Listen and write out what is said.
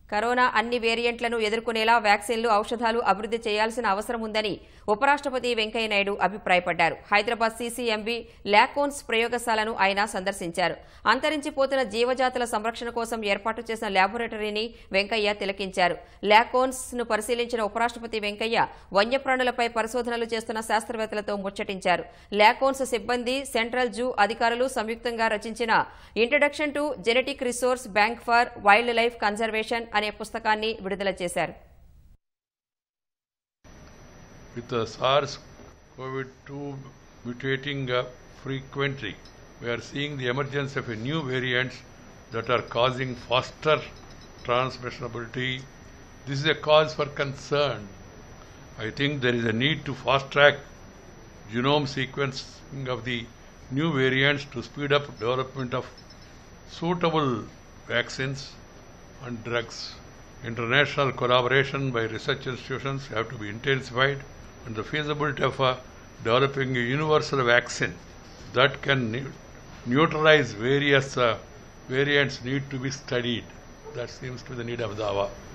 Corona అన్ని వేరియంట్లను ఎదుర్కొనేలా వ్యాక్సిన్లు ఔషధాలు అభివృద్ధి చేయాల్సిన అవసరం ఉందని ఉపరాష్ట్రపతి వెంకయ్యనాయుడు అభిప్రాయపడ్డారు హైదరాబాద్ సీసీఎంబీ ల్యాకోన్స్ ప్రయోగశాలను ఆయన సందర్శించారు అంతరించిపోతున్న జీవజాతుల సంరక్షణ కోసం ఏర్పాటు చేసిన ల్యాబొరేటరీని వెంకయ్య తిలకించారు ల్యాకోన్స్ ను పరిశీలించిన ఉపరాష్ట్రపతి వెంకయ్య వన్యప్రాణులపై పరిశోధనలు చేస్తున్న శాస్త్రవేత్తలతో ముచ్చటించారు ల్యాకోన్స్ సిబ్బంది సెంట్రల్ జూ అధికారులు సంయుక్తంగా రచించిన introduction to genetic resource bank for wildlife conservation అనే పుస్తకాన్ని విడుదల చేశారు with the SARS-CoV-2 mutating uh, frequently, we are seeing the emergence of a new variants that are causing faster transmissibility. This is a cause for concern. I think there is a need to fast track genome sequencing of the new variants to speed up development of suitable vaccines and drugs. International collaboration by research institutions have to be intensified and the feasibility of uh, developing a universal vaccine that can ne- neutralize various uh, variants need to be studied. That seems to be the need of the hour.